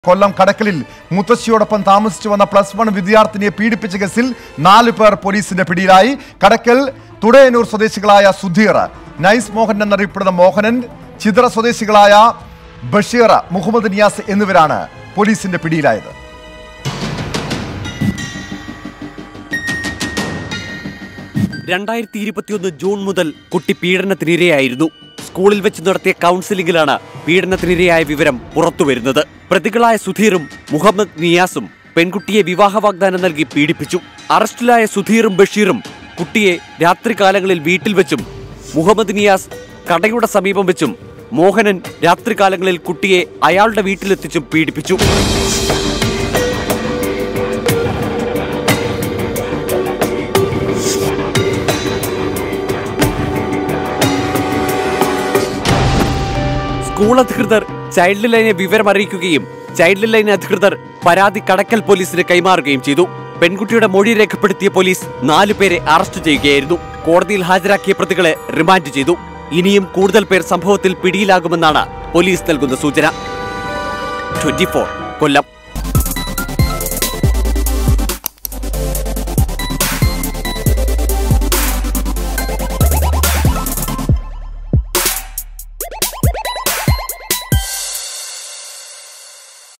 കൊല്ലം കടക്കലിൽ മുത്തശ്ശിയോടൊപ്പം താമസിച്ചു വന്ന plus one വിദ്യാർത്ഥിനിയെ പീഡിപ്പിച്ച കേസിൽ നാല് പേർ പോലീസിന്റെ പിടിയിലായി കടക്കൽ തുടയനൂർ സ്വദേശികളായ സുധീർ നൈസ് മോഹൻ എന്നറിയപ്പെടുന്ന മോഹനൻ ചിത്ര സ്വദേശികളായ ബഷീർ മുഹമ്മദ് നിയാസ് എന്നിവരാണ് പോലീസിന്റെ പിടിയിലായത് രണ്ടായിരത്തി ഇരുപത്തിയൊന്ന് ജൂൺ മുതൽ കുട്ടി പീഡനത്തിനിരയായിരുന്നു സ്കൂളിൽ വെച്ച് നടത്തിയ കൗൺസിലിംഗിലാണ് പീഡനത്തിനിരയായ വിവരം പുറത്തുവരുന്നത് പ്രതികളായ സുധീറും മുഹമ്മദ് നിയാസും പെൺകുട്ടിയെ വിവാഹ വാഗ്ദാനം നൽകി പീഡിപ്പിച്ചു അറസ്റ്റിലായ സുധീറും ബഷീറും കുട്ടിയെ രാത്രികാലങ്ങളിൽ വീട്ടിൽ വെച്ചും മുഹമ്മദ് നിയാസ് കടയുടെ സമീപം വെച്ചും മോഹനൻ രാത്രികാലങ്ങളിൽ കുട്ടിയെ അയാളുടെ വീട്ടിലെത്തിച്ചും പീഡിപ്പിച്ചു സ്കൂൾ അധികൃതർ ചൈൽഡ് ലൈനെ വിവരം അറിയിക്കുകയും ചൈൽഡ് ലൈൻ അധികൃതർ പരാതി കടക്കൽ പോലീസിന് കൈമാറുകയും ചെയ്തു പെൺകുട്ടിയുടെ മൊഴി രേഖപ്പെടുത്തിയ പോലീസ് നാലു പേരെ അറസ്റ്റ് ചെയ്യുകയായിരുന്നു കോടതിയിൽ ഹാജരാക്കിയ പ്രതികളെ റിമാൻഡ് ചെയ്തു ഇനിയും കൂടുതൽ പേർ സംഭവത്തിൽ പിടിയിലാകുമെന്നാണ് പോലീസ് നൽകുന്ന സൂചന ട്വന്റി കൊല്ലം